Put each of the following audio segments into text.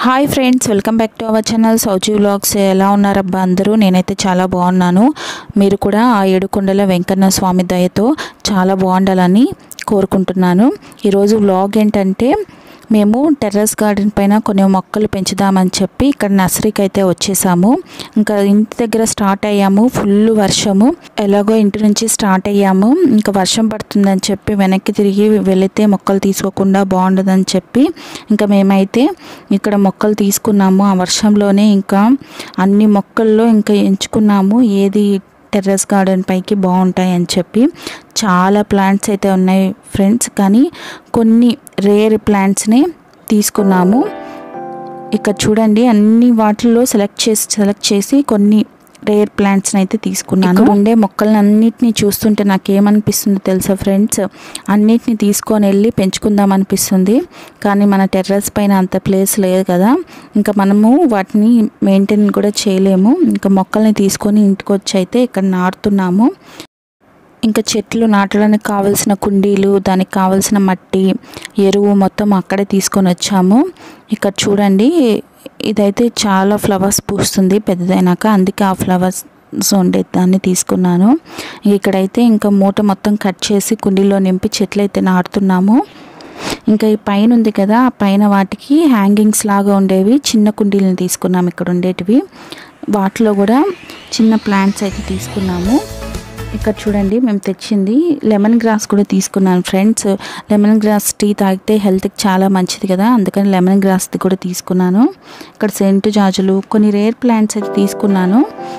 hi friends welcome back to our channel Sowji vlogs ఎలా ఉన్నారబ్బా అందరూ నేనైతే చాలా బాగున్నాను మీరు కూడా ఆ ఏడుకొండల వెంకన్న స్వామి దయతో చాలా బాగుండాలని కోరుకుంటున్నాను ఈరోజు వ్లాగ్ ఏంటంటే మేము టెర్రస్ గార్డెన్ పైన కొన్ని మొక్కలు పెంచుదామని చెప్పి ఇక్కడ నర్సరీకి అయితే వచ్చేసాము ఇంకా ఇంటి దగ్గర స్టార్ట్ అయ్యాము ఫుల్ వర్షము ఎలాగో ఇంటి నుంచి స్టార్ట్ అయ్యాము ఇంకా వర్షం పడుతుందని చెప్పి వెనక్కి తిరిగి వెళితే మొక్కలు తీసుకోకుండా బాగుండదని చెప్పి ఇంకా మేమైతే ఇక్కడ మొక్కలు తీసుకున్నాము ఆ వర్షంలోనే ఇంకా అన్ని మొక్కల్లో ఇంకా ఎంచుకున్నాము ఏది టెర్రస్ గార్డెన్ పైకి బాగుంటాయి అని చెప్పి చాలా ప్లాంట్స్ అయితే ఉన్నాయి ఫ్రెండ్స్ కానీ కొన్ని రేర్ ప్లాంట్స్ని తీసుకున్నాము ఇక్కడ చూడండి అన్ని వాటిల్లో సెలెక్ట్ చేసి సెలెక్ట్ చేసి కొన్ని రేర్ ప్లాంట్స్ని అయితే తీసుకున్నాను ఇక్కడ ఉండే మొక్కలను అన్నిటిని చూస్తుంటే నాకు ఏమనిపిస్తుందో తెలుసా ఫ్రెండ్స్ అన్నిటిని తీసుకొని వెళ్ళి పెంచుకుందాం అనిపిస్తుంది కానీ మన టెర్రస్ పైన అంత ప్లేస్ లేదు కదా ఇంకా మనము వాటిని మెయింటైన్ కూడా చేయలేము ఇంకా మొక్కల్ని తీసుకొని ఇంటికి వచ్చి అయితే ఇక్కడ నాటుతున్నాము ఇంకా చెట్లు నాటడానికి కావలసిన కుండీలు దానికి కావలసిన మట్టి ఎరువు మొత్తం అక్కడే తీసుకొని వచ్చాము ఇక్కడ చూడండి ఇదైతే చాలా ఫ్లవర్స్ పూస్తుంది పెద్దదైనాక అందుకే ఆ ఫ్లవర్స్ ఉండే దాన్ని తీసుకున్నాను ఇక్కడైతే ఇంకా మూట మొత్తం కట్ చేసి కుండీలో నింపి చెట్లు అయితే నాటుతున్నాము ఇంకా ఈ పైన ఉంది కదా ఆ పైన వాటికి హ్యాంగింగ్స్ లాగా ఉండేవి చిన్న కుండీలను తీసుకున్నాము ఇక్కడ ఉండేటివి వాటిలో కూడా చిన్న ప్లాంట్స్ అయితే తీసుకున్నాము ఇక్కడ చూడండి మేము తెచ్చింది లెమన్ గ్రాస్ కూడా తీసుకున్నాను ఫ్రెండ్స్ లెమన్ గ్రాస్ టీ తాగితే హెల్త్కి చాలా మంచిది కదా అందుకని లెమన్ గ్రాస్ది కూడా తీసుకున్నాను ఇక్కడ సెంటు జాజులు కొన్ని రేర్ ప్లాంట్స్ అయితే తీసుకున్నాను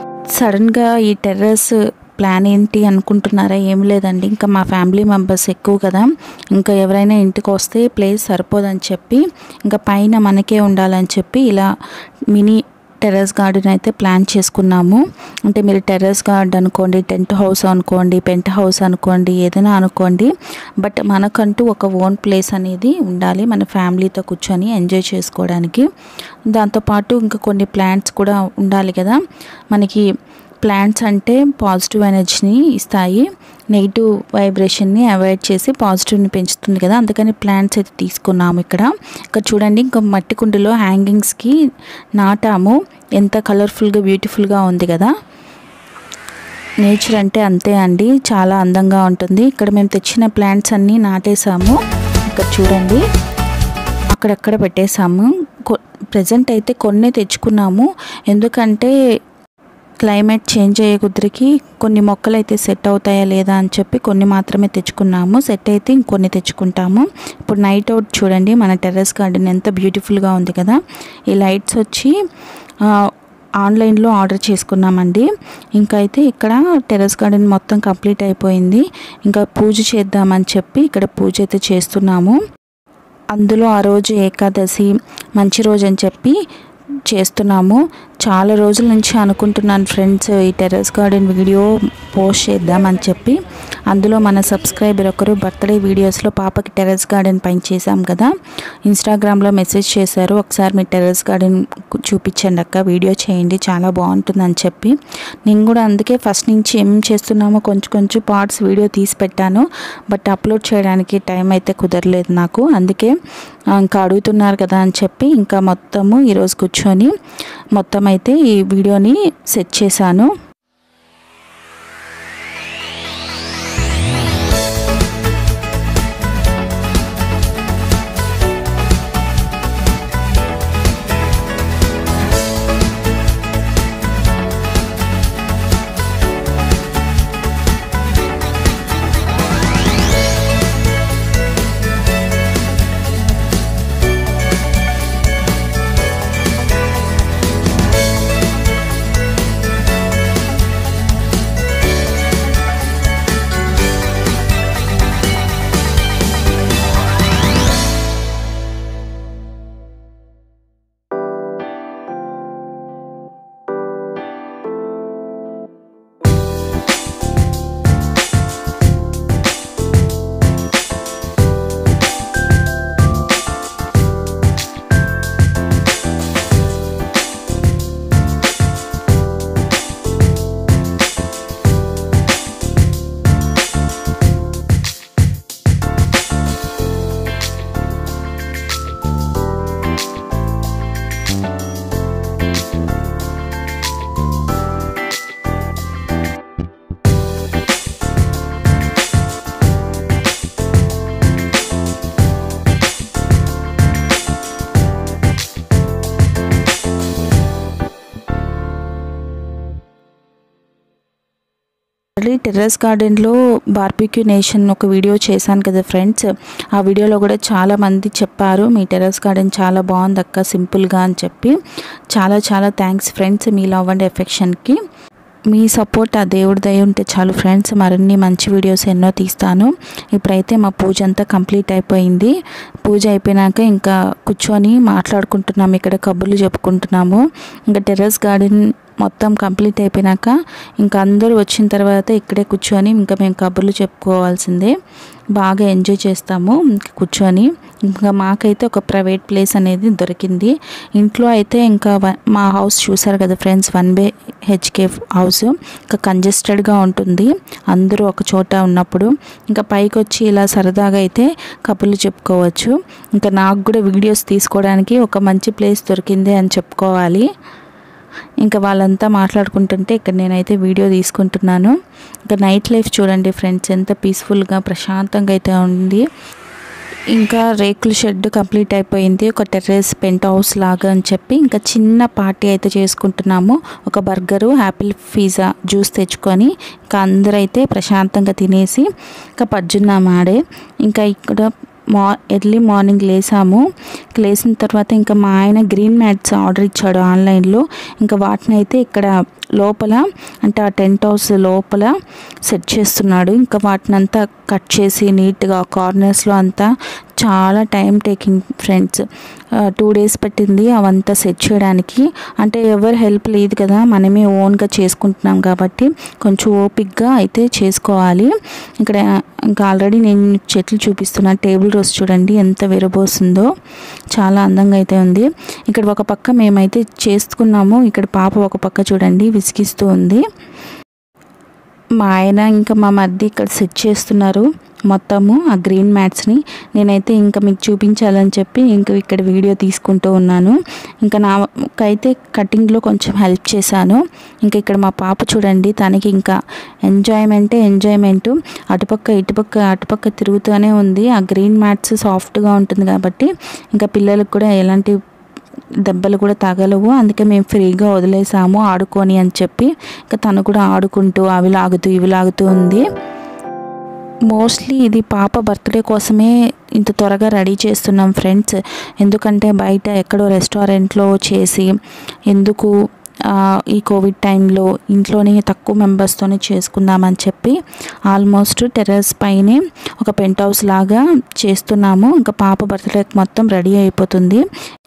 సడన్గా ఈ టెర్రస్ ప్లాన్ ఏంటి అనుకుంటున్నారా ఏం లేదండి ఇంకా మా ఫ్యామిలీ మెంబర్స్ ఎక్కువ కదా ఇంకా ఎవరైనా ఇంటికి వస్తే ప్లేస్ సరిపోదని చెప్పి ఇంకా పైన మనకే ఉండాలని చెప్పి ఇలా మినీ టెర్రస్ గార్డెన్ అయితే ప్లాన్ చేసుకున్నాము అంటే మీరు టెర్రస్ గార్డెన్ అనుకోండి టెంట్ హౌస్ అనుకోండి పెంట్ హౌస్ అనుకోండి ఏదైనా అనుకోండి బట్ మనకంటూ ఒక ఓన్ ప్లేస్ అనేది ఉండాలి మన ఫ్యామిలీతో కూర్చొని ఎంజాయ్ చేసుకోవడానికి దాంతోపాటు ఇంకా కొన్ని ప్లాంట్స్ కూడా ఉండాలి కదా మనకి ప్లాంట్స్ అంటే పాజిటివ్ ఎనర్జీని ఇస్తాయి నెగిటివ్ వైబ్రేషన్ని అవాయిడ్ చేసి పాజిటివ్ని పెంచుతుంది కదా అందుకని ప్లాంట్స్ అయితే తీసుకున్నాము ఇక్కడ ఇక్కడ చూడండి ఇంకా మట్టి కుండలో హ్యాంగింగ్స్కి నాటాము ఎంత కలర్ఫుల్గా బ్యూటిఫుల్గా ఉంది కదా నేచర్ అంటే అంతే అండి చాలా అందంగా ఉంటుంది ఇక్కడ మేము తెచ్చిన ప్లాంట్స్ అన్నీ నాటేసాము ఇక్కడ చూడండి అక్కడక్కడ పెట్టేశాము ప్రజెంట్ అయితే కొన్ని తెచ్చుకున్నాము ఎందుకంటే క్లైమేట్ చేంజ్ అయ్యే కుదిరికి కొన్ని మొక్కలు అయితే సెట్ అవుతాయా లేదా అని చెప్పి కొన్ని మాత్రమే తెచ్చుకున్నాము సెట్ అయితే ఇంకొన్ని తెచ్చుకుంటాము ఇప్పుడు నైట్ అవుట్ చూడండి మన టెర్రస్ గార్డెన్ ఎంత బ్యూటిఫుల్గా ఉంది కదా ఈ లైట్స్ వచ్చి ఆన్లైన్లో ఆర్డర్ చేసుకున్నామండి ఇంకా అయితే ఇక్కడ టెర్రస్ గార్డెన్ మొత్తం కంప్లీట్ అయిపోయింది ఇంకా పూజ చేద్దామని చెప్పి ఇక్కడ పూజ అయితే చేస్తున్నాము అందులో ఆ రోజు ఏకాదశి మంచి రోజు అని చెప్పి చేస్తున్నాము చాలా రోజుల నుంచి అనుకుంటున్నాను ఫ్రెండ్స్ ఈ టెర్రస్ గార్డెన్ వీడియో పోస్ట్ చేద్దామని చెప్పి అందులో మన సబ్స్క్రైబర్ ఒకరు బర్త్డే వీడియోస్లో పాపకి టెర్రస్ గార్డెన్ పైన చేశాం కదా ఇన్స్టాగ్రామ్లో మెసేజ్ చేశారు ఒకసారి మీ టెర్రస్ గార్డెన్ చూపించండి అక్క వీడియో చేయండి చాలా బాగుంటుందని చెప్పి నేను కూడా అందుకే ఫస్ట్ నుంచి ఏం చేస్తున్నామో కొంచెం కొంచెం పార్ట్స్ వీడియో తీసి పెట్టాను బట్ అప్లోడ్ చేయడానికి టైం అయితే కుదరలేదు నాకు అందుకే ఇంకా అడుగుతున్నారు కదా అని చెప్పి ఇంకా మొత్తము ఈరోజు కూర్చొని మొత్తం అయితే ఈ వీడియోని సెట్ చేశాను టెర్రస్ గార్డెన్లో బార్బిక్యూ నేషన్ ఒక వీడియో చేశాను కదా ఫ్రెండ్స్ ఆ వీడియోలో కూడా చాలా మంది చెప్పారు మీ టెర్రస్ గార్డెన్ చాలా బాగుంది అక్క సింపుల్గా అని చెప్పి చాలా చాలా థ్యాంక్స్ ఫ్రెండ్స్ మీ లవ్ అండ్ ఎఫెక్షన్కి మీ సపోర్ట్ ఆ దేవుడి దయ ఉంటే చాలు ఫ్రెండ్స్ మరిన్ని మంచి వీడియోస్ ఎన్నో తీస్తాను ఇప్పుడైతే మా పూజ అంతా కంప్లీట్ అయిపోయింది పూజ అయిపోయినాక ఇంకా కూర్చొని మాట్లాడుకుంటున్నాము ఇక్కడ కబుర్లు చెప్పుకుంటున్నాము ఇంకా టెర్రస్ గార్డెన్ మొత్తం కంప్లీట్ అయిపోయినాక ఇంకా అందరూ వచ్చిన తర్వాత ఇక్కడే కూర్చొని ఇంకా మేము కబుర్లు చెప్పుకోవాల్సిందే బాగా ఎంజాయ్ చేస్తాము ఇంకా కూర్చొని ఇంకా మాకైతే ఒక ప్రైవేట్ ప్లేస్ అనేది దొరికింది ఇంట్లో అయితే ఇంకా వ- మా హౌస్ చూసారు కదా friends one B HK house ఇంకా కంజెస్టెడ్గా ఉంటుంది అందరూ ఒక చోట ఉన్నప్పుడు ఇంకా పైకి వచ్చి ఇలా సరదాగా అయితే కబుర్లు చెప్పుకోవచ్చు ఇంకా నాకు కూడా వీడియోస్ తీసుకోవడానికి ఒక మంచి ప్లేస్ దొరికింది అని చెప్పుకోవాలి ఇంకా వాళ్ళంతా మాట్లాడుకుంటుంటే ఇక్కడ నేనైతే వీడియో తీసుకుంటున్నాను ఇంకా నైట్ లైఫ్ చూడండి ఫ్రెండ్స్ ఎంత పీస్ఫుల్గా ప్రశాంతంగా అయితే ఉంది ఇంకా రేకుల షెడ్ కంప్లీట్ అయిపోయింది ఒక టెర్రస్ పెంట్ హౌస్ లాగా అని చెప్పి ఇంకా చిన్న పార్టీ అయితే చేసుకుంటున్నాము ఒక బర్గరు యాపిల్ పిజ్జా జ్యూస్ తెచ్చుకొని ఇంకా అందరూ అయితే ప్రశాంతంగా తినేసి ఇంకా పజ్జున్నాము ఆడే ఇంకా ఇక్కడ మా ఎర్లీ మార్నింగ్ లేసాము లేసిన తర్వాత ఇంకా మా ఆయన గ్రీన్ మ్యాట్స్ ఆర్డర్ ఇచ్చాడు ఆన్లైన్లో ఇంకా వాటిని అయితే ఇక్కడ లోపల అంటే ఆ టెంట్ హౌస్ లోపల సెట్ చేస్తున్నాడు ఇంకా వాటిని అంతా కట్ చేసి నీట్గా కార్నర్స్లో అంతా చాలా time taking friends two days పట్టింది అవంతా సెట్ చేయడానికి అంటే ఎవరు హెల్ప్ లేదు కదా మనమే ఓన్గా చేసుకుంటున్నాం కాబట్టి కొంచెం ఓపిక్గా అయితే చేసుకోవాలి ఇక్కడ ఇంకా ఆల్రెడీ నేను చెట్లు చూపిస్తున్నా టేబుల్ రోస్ చూడండి ఎంత విరబోస్తుందో చాలా అందంగా అయితే ఉంది ఇక్కడ ఒక పక్క మేమైతే చేసుకున్నాము ఇక్కడ పాప ఒక పక్క చూడండి విసిగిస్తూ ఉంది మా ఆయన ఇంకా మా మధ్య ఇక్కడ సెట్ చేస్తున్నారు మొత్తము ఆ గ్రీన్ మ్యాట్స్ని నేనైతే ఇంకా మీకు చూపించాలని చెప్పి ఇంకా ఇక్కడ వీడియో తీసుకుంటూ ఉన్నాను ఇంకా నాకైతే కటింగ్లో కొంచెం హెల్ప్ చేశాను ఇంకా ఇక్కడ మా పాప చూడండి తనకి ఇంకా ఎంజాయ్మెంటే ఎంజాయ్మెంట్ అటుపక్క ఇటుపక్క అటుపక్క తిరుగుతూనే ఉంది ఆ గ్రీన్ మ్యాట్స్ సాఫ్ట్గా ఉంటుంది కాబట్టి ఇంకా పిల్లలకు కూడా ఎలాంటి దెబ్బలు కూడా తగలవు అందుకే మేము ఫ్రీగా వదిలేసాము ఆడుకొని అని చెప్పి ఇంకా తను కూడా ఆడుకుంటూ అవి లాగుతూ ఇవి లాగుతూ ఉంది మోస్ట్లీ ఇది పాప బర్త్డే కోసమే ఇంత త్వరగా రెడీ చేస్తున్నాం ఫ్రెండ్స్ ఎందుకంటే బయట ఎక్కడో రెస్టారెంట్లో చేసి ఎందుకు ఆ, ఈ కోవిడ్ టైంలో ఇంట్లోనే తక్కువ మెంబర్స్తోనే చేసుకుందామని చెప్పి ఆల్మోస్ట్ టెర్రస్ పైనే ఒక పెంట్ హౌస్ లాగా చేస్తున్నాము ఇంకా పాప బర్త్డేకి మొత్తం రెడీ అయిపోతుంది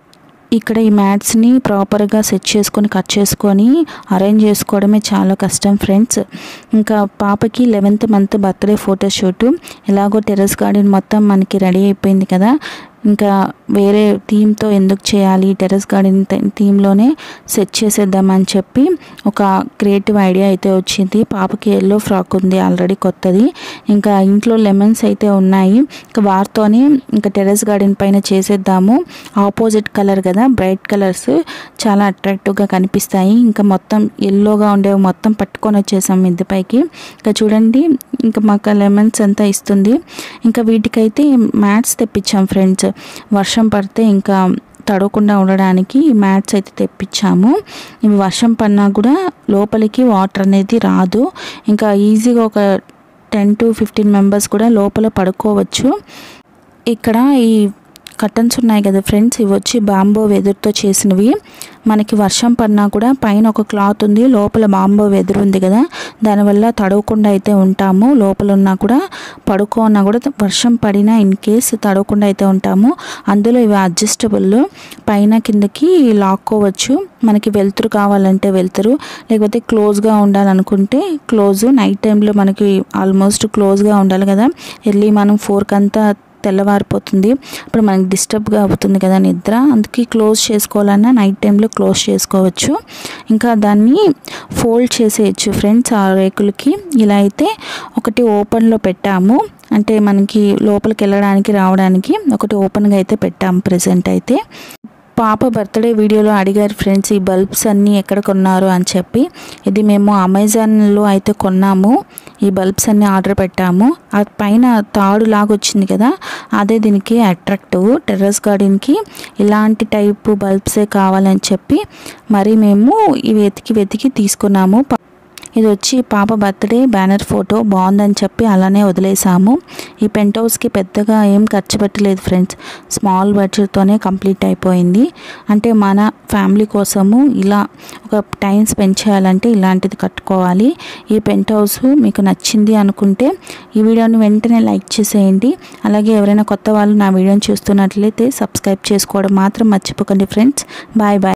ఇక్కడ ఈ మ్యాట్స్ని ప్రాపర్గా సెట్ చేసుకొని కట్ చేసుకొని అరేంజ్ చేసుకోవడమే చాలా కష్టం ఫ్రెండ్స్ ఇంకా పాపకి లెవెన్త్ మంత్ బర్త్డే ఫోటోషూట్ ఎలాగో టెర్రస్ గార్డెన్ మొత్తం మనకి రెడీ అయిపోయింది కదా ఇంకా వేరే థీమ్తో ఎందుకు చేయాలి టెర్రస్ గార్డెన్ థీమ్లోనే సెట్ చేసేద్దామని చెప్పి ఒక క్రియేటివ్ ఐడియా అయితే వచ్చింది పాపకి ఎల్లో ఫ్రాక్ ఉంది ఆల్రెడీ కొత్తది ఇంకా ఇంట్లో లెమన్స్ అయితే ఉన్నాయి ఇంకా వాటితోనే ఇంకా టెర్రస్ గార్డెన్ పైన చేసేద్దాము ఆపోజిట్ కలర్ కదా బ్రైట్ కలర్స్ చాలా అట్రాక్టివ్గా కనిపిస్తాయి ఇంకా మొత్తం ఎల్లోగా ఉండేవి మొత్తం పట్టుకొని వచ్చేసాం మిద్దె పైకి ఇంకా చూడండి ఇంకా మాకు లెమన్స్ అంతా ఇస్తుంది ఇంకా వీటికైతే మ్యాట్స్ తెప్పించాం ఫ్రెండ్స్ వర్షం పడితే ఇంకా తడవకుండా ఉండడానికి ఈ మ్యాట్స్ అయితే తెప్పించాము ఇవి వర్షం పడినా కూడా లోపలికి వాటర్ అనేది రాదు ఇంకా ఈజీగా ఒక టెన్ టు ఫిఫ్టీన్ మెంబర్స్ కూడా లోపల పడుకోవచ్చు ఇక్కడ ఈ కర్టన్స్ ఉన్నాయి కదా ఫ్రెండ్స్ ఇవి వచ్చి బాంబో వెదురుతో చేసినవి మనకి వర్షం పడినా కూడా పైన ఒక క్లాత్ ఉంది లోపల బాంబో వెదురు ఉంది కదా దానివల్ల తడవకుండా అయితే ఉంటాము లోపల ఉన్నా కూడా పడుకోన్నా కూడా వర్షం పడినా ఇన్ కేస్ తడవకుండా అయితే ఉంటాము అందులో ఇవి అడ్జస్టబుల్ పైన కిందకి లాక్కోవచ్చు మనకి వెలుతురు కావాలంటే వెలుతురు లేకపోతే క్లోజ్గా ఉండాలనుకుంటే క్లోజ్ నైట్ టైంలో మనకి ఆల్మోస్ట్ క్లోజ్గా ఉండాలి కదా ఎర్లీ మనం ఫోర్కి అంతా తెల్లవారిపోతుంది అప్పుడు మనకి డిస్టర్బ్గా అవుతుంది కదా నిద్ర అందుకే క్లోజ్ చేసుకోవాలన్నా నైట్ టైంలో క్లోజ్ చేసుకోవచ్చు ఇంకా దాన్ని ఫోల్డ్ చేసేయచ్చు ఫ్రెండ్స్ ఆ రేకులకి ఇలా అయితే ఒకటి ఓపెన్లో పెట్టాము అంటే మనకి లోపలికి వెళ్ళడానికి రావడానికి ఒకటి ఓపెన్గా అయితే పెట్టాము ప్రజెంట్ అయితే పాప బర్త్డే వీడియోలో అడిగారు ఫ్రెండ్స్ ఈ బల్బ్స్ అన్నీ ఎక్కడ కొన్నారు అని చెప్పి ఇది మేము అమెజాన్లో అయితే కొన్నాము ఈ బల్బ్స్ అన్నీ ఆర్డర్ పెట్టాము ఆ పైన తాడు లాగా వచ్చింది కదా అదే దీనికి అట్రాక్టివ్ టెర్రస్ గార్డెన్కి ఇలాంటి టైపు బల్బ్సే కావాలని చెప్పి మరి మేము ఇవి వెతికి వెతికి తీసుకున్నాము ఇది వచ్చి పాప బర్త్డే బ్యానర్ ఫోటో బాగుందని చెప్పి అలానే వదిలేసాము ఈ పెంట్ హౌస్కి పెద్దగా ఏం ఖర్చు పెట్టలేదు ఫ్రెండ్స్ స్మాల్ బడ్జెట్తోనే కంప్లీట్ అయిపోయింది అంటే మన ఫ్యామిలీ కోసము ఇలా ఒక టైం స్పెండ్ చేయాలంటే ఇలాంటిది కట్టుకోవాలి ఈ పెంట్ హౌస్ మీకు నచ్చింది అనుకుంటే ఈ వీడియోని వెంటనే లైక్ చేసేయండి అలాగే ఎవరైనా కొత్త వాళ్ళు నా వీడియోని చూస్తున్నట్లయితే సబ్స్క్రైబ్ చేసుకోవడం మాత్రం మర్చిపోకండి ఫ్రెండ్స్ బాయ్ బాయ్